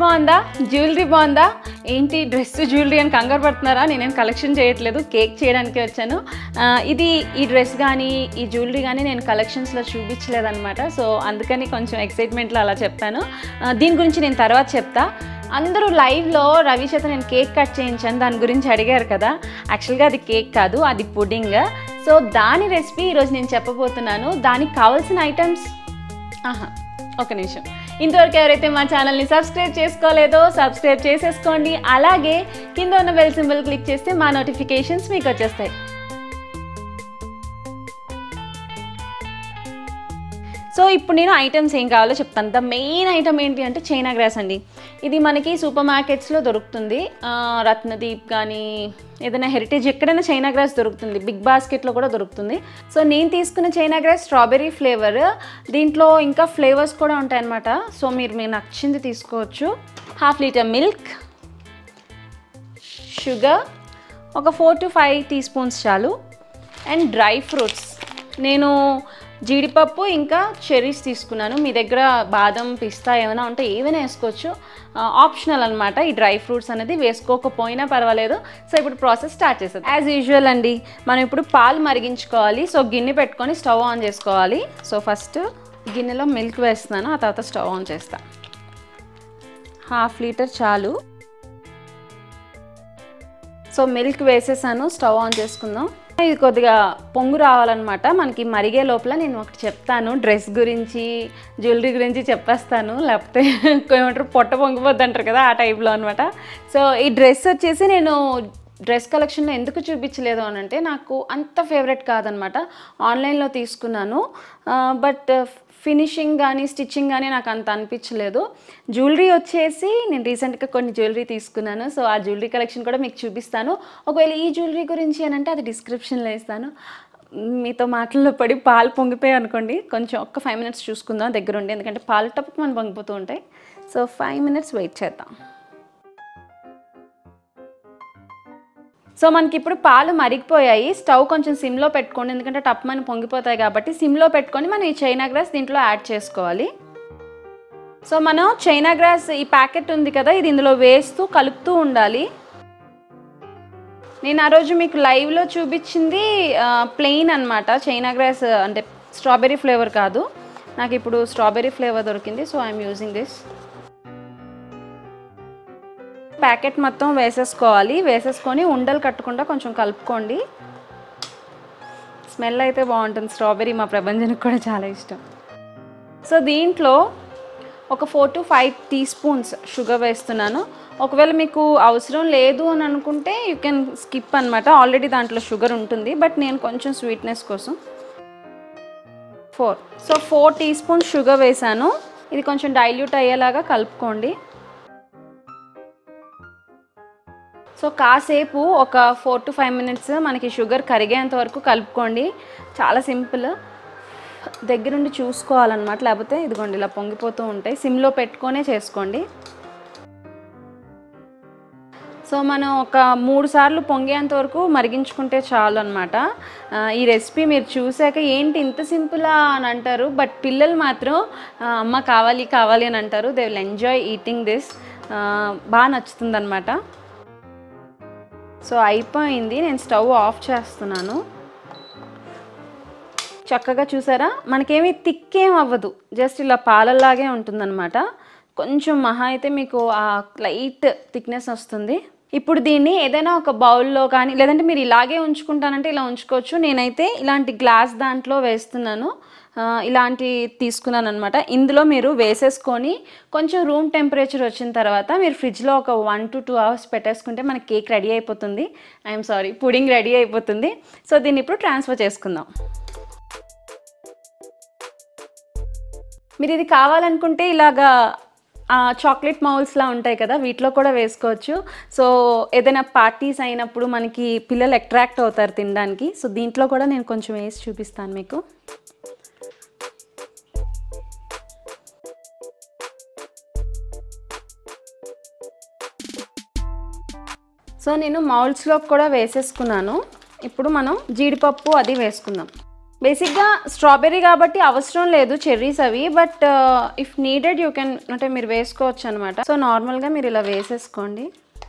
బాగుందా జ్యువెలరీ బాగుందా ఏంటి డ్రెస్ జ్యువెలరీ అని కంగారు పడుతున్నారా నేనేం కలెక్షన్ చేయట్లేదు కేక్ చేయడానికి వచ్చాను ఆ, ఇది ఈ డ్రెస్ కానీ ఈ జ్యువెలరీ కానీ నేను కలెక్షన్స్లో చూపించలేదన్నమాట సో అందుకని కొంచెం ఎక్సైట్మెంట్లో అలా చెప్పాను ఆ, దీని గురించి నేను తర్వాత చెప్తా అందరూ లైవ్లో రవి చేత నేను కేక్ కట్ చేయించాను దాని గురించి అడిగారు కదా యాక్చువల్గా అది కేక్ కాదు అది పుడ్డింగ్ సో దాని రెసిపీ ఈరోజు నేను చెప్పబోతున్నాను దానికి కావాల్సిన ఐటమ్స్ ఆహా ఒక నిమిషం ఇంతవరకు ఎవరైతే మా ఛానల్ని సబ్స్క్రైబ్ చేసుకోలేదో సబ్స్క్రైబ్ చేసేసుకోండి అలాగే కింద ఉన్న బెల్ సింబల్ క్లిక్ చేస్తే మా నోటిఫికేషన్స్ మీకు వచ్చేస్తాయి సో ఇప్పుడు నేను ఐటమ్స్ ఏం కావాలో చెప్తాను ద మెయిన్ ఐటమ్ ఏంటి అంటే చైనా గ్రాస్ అండి ఇది మనకి సూపర్ మార్కెట్స్లో దొరుకుతుంది ఆ, రత్నదీప్ కానీ ఏదైనా హెరిటేజ్ ఎక్కడైనా చైనా గ్రాస్ దొరుకుతుంది బిగ్ బాస్కెట్లో కూడా దొరుకుతుంది సో నేను తీసుకున్న చైనా గ్రాస్ స్ట్రాబెర్రీ ఫ్లేవర్ దీంట్లో ఇంకా ఫ్లేవర్స్ కూడా ఉంటాయన్నమాట సో మీరు మీకు నచ్చింది తీసుకోవచ్చు హాఫ్ లీటర్ మిల్క్ షుగర్ ఒక four to five teaspoons చాలు అండ్ డ్రై ఫ్రూట్స్ నేను జీడిపప్పు ఇంకా చెర్రీస్ తీసుకున్నాను మీ దగ్గర బాదం పిస్తా ఏమైనా ఉంటే ఏమైనా వేసుకోవచ్చు ఆప్షనల్ అనమాట ఈ డ్రై ఫ్రూట్స్ అనేది వేసుకోకపోయినా పర్వాలేదు సో ఇప్పుడు ప్రాసెస్ స్టార్ట్ చేసేది యాజ్ యూజువల్ అండి మనం ఇప్పుడు పాలు మరిగించుకోవాలి సో గిన్నె పెట్టుకొని స్టవ్ ఆన్ చేసుకోవాలి సో ఫస్ట్ గిన్నెలో మిల్క్ వేస్తున్నాను ఆ తర్వాత స్టవ్ ఆన్ చేస్తాను హాఫ్ లీటర్ చాలు సో మిల్క్ వేసేసాను స్టవ్ ఆన్ చేసుకుందాం ఇది కొద్దిగా పొంగు రావాలన్నమాట మనకి మరిగే లోపల నేను ఒకటి చెప్తాను డ్రెస్ గురించి జ్యువెలరీ గురించి చెప్పేస్తాను లేకపోతే ఏమంటారు పొట్ట పొంగిపోద్ది అంటారు కదా ఆ టైప్లో అనమాట సో ఈ డ్రెస్ వచ్చేసి నేను డ్రెస్ కలెక్షన్లో ఎందుకు చూపించలేదు అని అంటే నాకు అంత ఫేవరెట్ కాదనమాట ఆన్లైన్లో తీసుకున్నాను బట్ ఫినిషింగ్ కానీ స్టిచ్చింగ్ కానీ నాకు అంత అనిపించలేదు జ్యువెలరీ వచ్చేసి నేను రీసెంట్గా కొన్ని జ్యువెలరీ తీసుకున్నాను సో ఆ జ్యువెలరీ కలెక్షన్ కూడా మీకు చూపిస్తాను ఒకవేళ ఈ జ్యువెలరీ గురించి అని అంటే అది డిస్క్రిప్షన్లో ఇస్తాను మీతో మాటల్లో పడి పాలు పొంగిపోయాయి అనుకోండి కొంచెం ఒక్క ఫైవ్ మినిట్స్ చూసుకుందాం దగ్గరుండి ఎందుకంటే పాలు టప్పుకు మనం పొంగిపోతూ ఉంటాయి సో ఫైవ్ మినిట్స్ వెయిట్ చేద్దాం సో మనకి ఇప్పుడు పాలు మరిగిపోయాయి స్టవ్ కొంచెం సిమ్లో పెట్టుకోండి ఎందుకంటే టప్ మని పొంగిపోతాయి కాబట్టి సిమ్లో పెట్టుకొని మనం ఈ చైనా గ్రాస్ దీంట్లో యాడ్ చేసుకోవాలి సో మనం చైనా గ్రాస్ ఈ ప్యాకెట్ ఉంది కదా ఇది ఇందులో వేస్తూ కలుపుతూ ఉండాలి నేను ఆ రోజు మీకు లైవ్లో చూపించింది ప్లెయిన్ అనమాట చైనా గ్రాస్ అంటే స్ట్రాబెర్రీ ఫ్లేవర్ కాదు నాకు ఇప్పుడు స్ట్రాబెర్రీ ఫ్లేవర్ దొరికింది so I'm using this packet మొత్తం వేసేసుకోవాలి వేసేసుకొని ఉండలు కట్టకుండా కొంచెం కలుపుకోండి స్మెల్ అయితే బాగుంటుంది స్ట్రాబెర్రీ మా ప్రభంజనకు కూడా చాలా ఇష్టం సో దీంట్లో ఒక four to five teaspoons sugar వేస్తున్నాను ఒకవేళ మీకు అవసరం లేదు అని అనుకుంటే యూ కెన్ స్కిప్ అనమాట ఆల్రెడీ దాంట్లో షుగర్ ఉంటుంది బట్ నేను కొంచెం స్వీట్నెస్ కోసం four so four teaspoons sugar వేసాను ఇది కొంచెం డైల్యూట్ అయ్యేలాగా కలుపుకోండి సో కాసేపు ఒక ఫోర్ టు ఫైవ్ మినిట్స్ మనకి షుగర్ కరిగేంత వరకు కలుపుకోండి చాలా సింపుల్ దగ్గరుండి చూసుకోవాలన్నమాట లేకపోతే ఇదిగోండి ఇలా పొంగిపోతూ ఉంటాయి సిమ్లో పెట్టుకొనే చేసుకోండి సో మనం ఒక మూడు సార్లు పొంగేంత వరకు మరిగించుకుంటే చాలు అనమాట ఈ రెసిపీ మీరు చూశాక ఏంటి ఇంత సింపులా అని అంటారు బట్ పిల్లలు మాత్రం ఆ, అమ్మ కావాలి కావాలి అని అంటారు they will enjoy eating this బాగా నచ్చుతుంది అనమాట సో అయిపోయింది నేను స్టవ్ ఆఫ్ చేస్తున్నాను చక్కగా చూసారా మనకేమీ థిక్కేం అవ్వదు జస్ట్ ఇలా పాలల్లాగే ఉంటుందన్నమాట కొంచెం మహా అయితే మీకు ఆ లైట్ థిక్నెస్ వస్తుంది ఇప్పుడు దీన్ని ఏదైనా ఒక బౌల్లో కానీ లేదంటే మీరు ఇలాగే ఉంచుకుంటానంటే ఇలా ఉంచుకోవచ్చు నేనైతే ఇలాంటి గ్లాస్ దాంట్లో వేస్తున్నాను ఆ, ఇలాంటి తీసుకున్నాను అనమాట ఇందులో మీరు వేసేసుకొని కొంచెం రూమ్ టెంపరేచర్ వచ్చిన తర్వాత మీరు ఫ్రిడ్జ్లో ఒక వన్ టు టూ అవర్స్ పెట్టేసుకుంటే మన కేక్ రెడీ అయిపోతుంది ఐఎమ్ సారీ పుడింగ్ రెడీ అయిపోతుంది సో దీన్ని ఇప్పుడు ట్రాన్స్ఫర్ చేసుకుందాం మీరు ఇది కావాలనుకుంటే ఇలాగా చాక్లెట్ మౌల్స్లా ఉంటాయి కదా వీటిలో కూడా వేసుకోవచ్చు సో ఏదైనా పార్టీస్ అయినప్పుడు మనకి పిల్లలు అట్రాక్ట్ అవుతారు తినడానికి సో దీంట్లో కూడా నేను కొంచెం వేసి చూపిస్తాను మీకు సో నేను మౌల్స్లో కూడా వేసేసుకున్నాను ఇప్పుడు మనం జీడిపప్పు అది వేసుకుందాం బేసిక్గా స్ట్రాబెర్రీ కాబట్టి అవసరం లేదు చెర్రీస్ అవి but if needed you can అంటే మీరు వేసుకోవచ్చు అనమాట సో నార్మల్గా మీరు ఇలా వేసేసుకోండి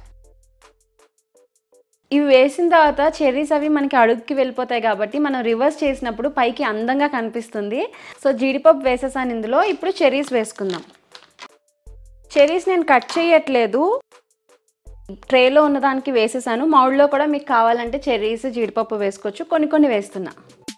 ఇవి వేసిన తర్వాత చెర్రీస్ అవి మనకి అడుగుకి వెళ్ళిపోతాయి కాబట్టి మనం రివర్స్ చేసినప్పుడు పైకి అందంగా కనిపిస్తుంది సో జీడిపప్పు వేసేసాను ఇందులో ఇప్పుడు చెర్రీస్ వేసుకుందాం చెర్రీస్ నేను కట్ చేయట్లేదు ట్రేలో ఉన్నదానికి వేసేసాను మౌడ్లో కూడా మీకు కావాలంటే చెర్రీస్ జీడిపప్పు వేసుకోవచ్చు కొన్ని కొన్ని వేస్తున్నా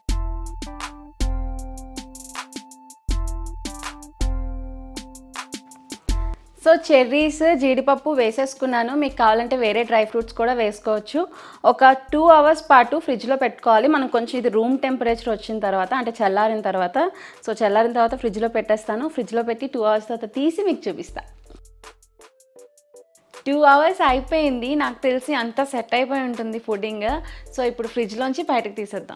సో చెర్రీస్ జీడిపప్పు వేసేసుకున్నాను మీకు కావాలంటే వేరే డ్రై ఫ్రూట్స్ కూడా వేసుకోవచ్చు ఒక టూ అవర్స్ పాటు ఫ్రిడ్జ్లో పెట్టుకోవాలి మనం కొంచెం ఇది రూమ్ టెంపరేచర్ వచ్చిన తర్వాత అంటే చల్లారిన తర్వాత సో చల్లారిన తర్వాత ఫ్రిడ్జ్లో పెట్టేస్తాను ఫ్రిడ్జ్లో పెట్టి టూ అవర్స్ తర్వాత తీసి మీకు చూపిస్తాను టూ అవర్స్ అయిపోయింది నాకు తెలిసి అంతా సెట్ అయిపోయి ఉంటుంది ఫుడ్డింగ్ సో ఇప్పుడు ఫ్రిడ్జ్లోంచి బయటకు తీసేద్దాం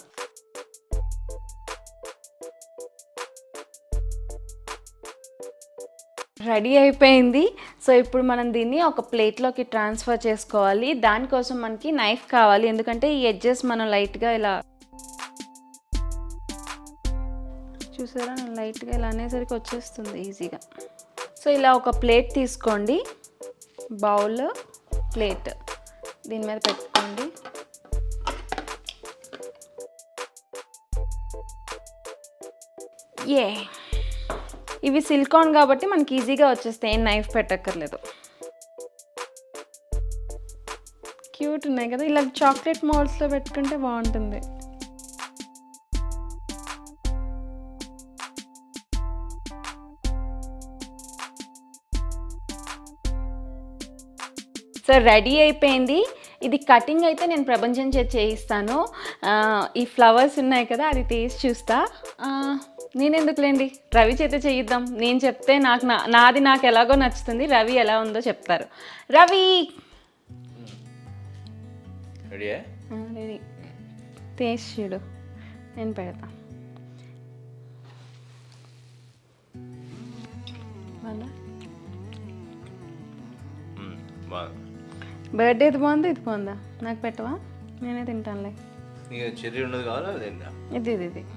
రెడీ అయిపోయింది సో ఇప్పుడు మనం దీన్ని ఒక ప్లేట్లోకి ట్రాన్స్ఫర్ చేసుకోవాలి దానికోసం మనకి నైఫ్ కావాలి ఎందుకంటే ఈ ఎడ్జెస్ మనం లైట్గా ఇలా చూసారా నేను లైట్గా ఇలా అనేసరికి వచ్చేస్తుంది ఈజీగా సో ఇలా ఒక ప్లేట్ తీసుకోండి బౌల్ ప్లేట్ దీని మీద పెట్టుకోండి ఏ ఇవి సిలికాన్ కాబట్టి మనకి ఈజీగా వచ్చేస్తాయి ఏం నైఫ్ పెట్టక్కర్లేదు క్యూట్ ఉన్నాయి కదా ఇలా చాక్లెట్ మోల్డ్స్లో పెట్టుకుంటే బాగుంటుంది సో రెడీ అయిపోయింది ఇది కటింగ్ అయితే నేను ప్రపంచం చేసి చేయిస్తాను ఆ, ఈ ఫ్లవర్స్ ఉన్నాయి కదా అది తీసి చూస్తా ఆ, నేనెందుకులేండి రవి చేత చేయిద్దాం నేను చెప్తే నాకు నా నాది నాకు ఎలాగో నచ్చుతుంది రవి ఎలా ఉందో చెప్తారు రవి రెడీయా ఆ, రెడీ తీసి చూడు నేను పెడతా బాగుందా బాగుంది బర్త్డే ఇది బాగుందా ఇది బాగుందా నాకు పెట్టవా నేనే తింటానులే నీకు చెర్రీ ఉన్నది కావాలా అదేందా ఇది ఇది ఇది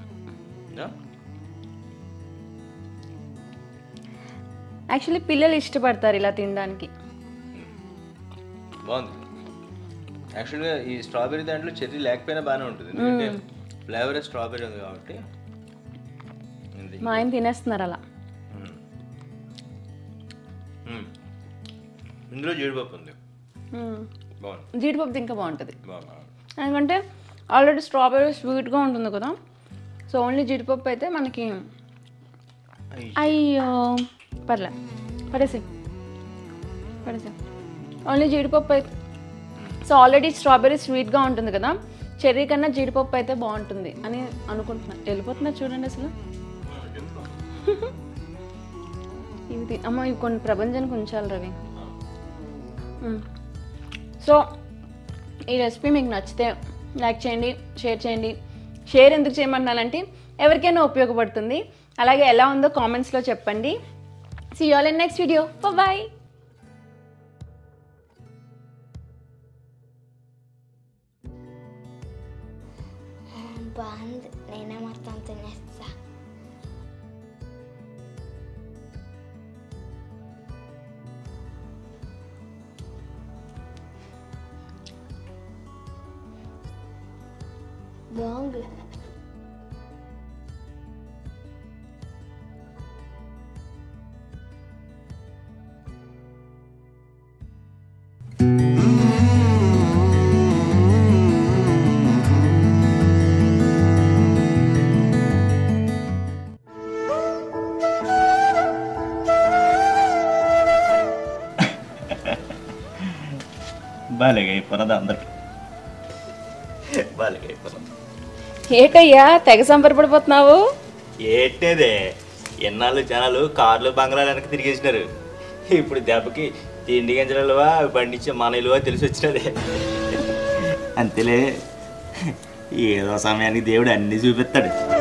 యాక్చువల్లీ పిల్లలు ఇష్టపడతారు ఇలా తినడానికి బాగుంది యాక్చువల్గా ఈ స్ట్రాబెరీ దాంట్లో చెర్రీ లేకపోయినా బాగానే ఉంటుంది ఎందుకంటే ఫ్లేవర్ స్ట్రాబెరీ ఉంది కాబట్టి ఇది. మా ఆయన తినేస్తున్నారు అలా మ్మ్. మ్మ్. ఇందులో జీడిపప్పు ఉంది మ్మ్. బాగుంది జీడిపప్పు ఇంకా బాగుంటుంది బాగుంది ఎందుకంటే ఆల్రెడీ స్ట్రాబెర్రీ స్వీట్గా ఉంటుంది కదా సో ఓన్లీ జీడిపప్పు అయితే మనకి అయ్యి. అయ్యో పర్లే పడేసి పడేసి ఓన్లీ జీడిపప్పు అయితే సో ఆల్రెడీ స్ట్రాబెర్రీ స్వీట్గా ఉంటుంది కదా చెర్రీ కన్నా జీడిపప్పు అయితే బాగుంటుంది అని అనుకుంటున్నాను వెళ్ళిపోతున్నా చూడండి అసలు ఇవి తి- అమ్మ ఇవి కొన్ని ప్రపంచానికి ఉంచాలి రవి మ్మ్. సో ఈ రెసిపీ మీకు నచ్చితే లైక్ చేయండి షేర్ చేయండి షేర్ ఎందుకు చేయమంటున్నానంటే ఎవరికైనా ఉపయోగపడుతుంది అలాగే ఎలా ఉందో కామెంట్స్లో చెప్పండి see all in next video bye బాగుంది నేనే మొత్తం తినేస్తా బాగుంది బాలేగా అయిపోన్నది అందరికి బాలేగా అయిపోన్నది ఏటయ్యా తెగ సంబరపడిపోతున్నావు ఏంటేదే ఎన్నాళ్ళు జనాలు కార్లు బంగ్లాలు వెనక తిరిగేసినారు ఇప్పుడు దెబ్బకి తిండి గింజలవా బండిచ్చే మన ఇలువా తెలిసి వచ్చినదే అంతేలే ఏదో సమయానికి దేవుడు అన్నీ చూపిస్తాడు